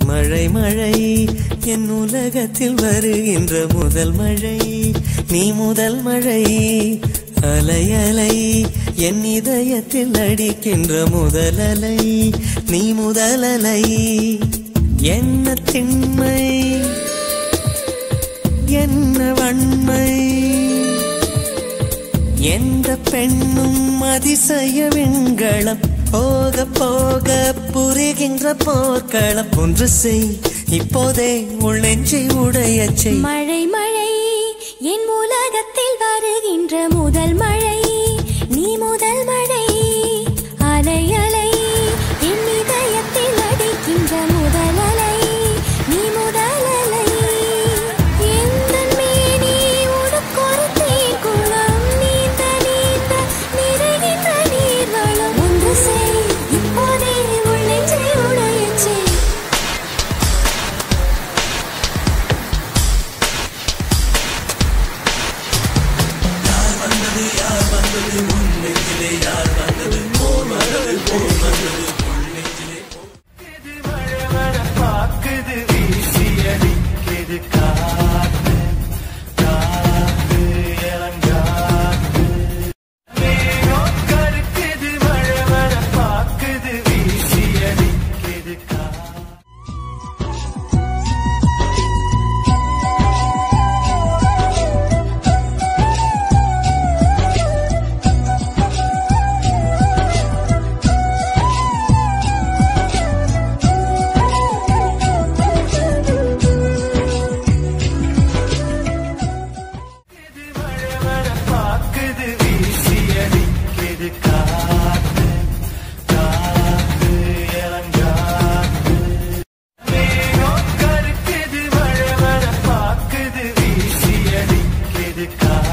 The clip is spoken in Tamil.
மழை மழை என் உலகத்தில் வருகின்ற முதல் மழை நீ முதல் மழை அலை அலை என் இதயத்தில் அடிக்கின்ற முதல் அலை நீ முதல் அலை என்ன திண்மை என்ன வன்மை எந்த பெண்ணும் அதிசய விண்களம் போக போக புரிகின்ற போர்க்களம் ஒன்று செய் இப்போதே உள்ளெஞ்சை உடையச் செய் மழை மழை என் உலகத்தில் வருகின்ற முதல் மழை நீ முதல் மழை அலை அலை என் இதயத்தில் அடிக்கின்ற முதல் அலை நீ முதல் அலை எந்த மேனி உனக்கொரு தீக்குளம் நீந்த நீந்த நிறைகின்ற நீர்வளம் ஒன்று செய் இப்போதே உள்ளெஞ்சை உடையச் செய் பாக்குது வீசி அடிக்குது காத்து காத்து இளங்காத்து மேகம் கருக்குது மழை வர பாக்குது வீசி அடிக்குது காத்து மழை வர பாக்குது வீசி அடிக்குது காத்து காத்து இளங்காத்து மேகம் கருக்குது மழை வர பாக்குது வீசி அடிக்குது காத்து